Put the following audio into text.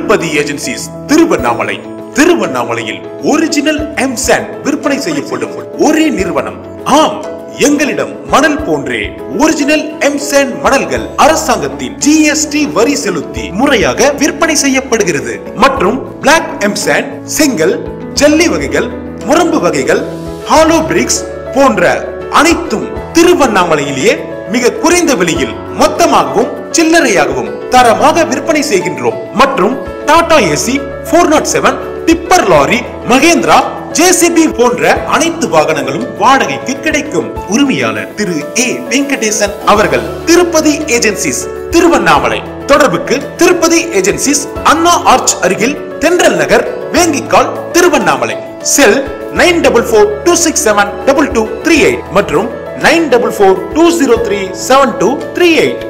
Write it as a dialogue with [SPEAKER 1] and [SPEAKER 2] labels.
[SPEAKER 1] Tirupati agencies Tiruvannamalai திருவண்ணாமலையில் original M sand விற்பனை செய்யப்படும் ஒரே நிறுவனம் ஆம் எங்களிடம் மணல் போன்றே ஒரிஜினல் எம் சாண்ட் மணல்கள் அரசாங்கத்தின் ஜிஎஸ்டி வரி செலுத்தி முறையாக விற்பனை செய்யப்படுகிறது மற்றும் பிளாக் எம் சாண்ட் செங்கல் ஜல்லி வகைகள் முரம்பு வகைகள் ஹாலோ பிரிக்ஸ் போன்ற அனைத்தும் திருவண்ணாமலையிலேயே மிக குறைந்த விலையில் மொத்தமாகவும் சில்லறையாகவும் தரமாக விற்பனை செய்கின்றோம் மற்றும் Tata AC four naught seven tipper lorry Mahindra JCB போன்ற அனைத்து வாகனங்களும் வாடகைக்கு கிடைக்கும் உரிமையாளர் திரு ஏ வெங்கடேசன் அவர்கள் திருப்பதி ஏஜென்சிஸ் திருவண்ணாமலை தொடர்புக்கு திருப்பதி ஏஜென்சிஸ் அண்ணா ஆர்ச் அருகில் Thendral Nagar Vengikkal Tiruvannamalai cell nine double four two six seven double two three eight மற்றும் nine double four two zero three seven two three eight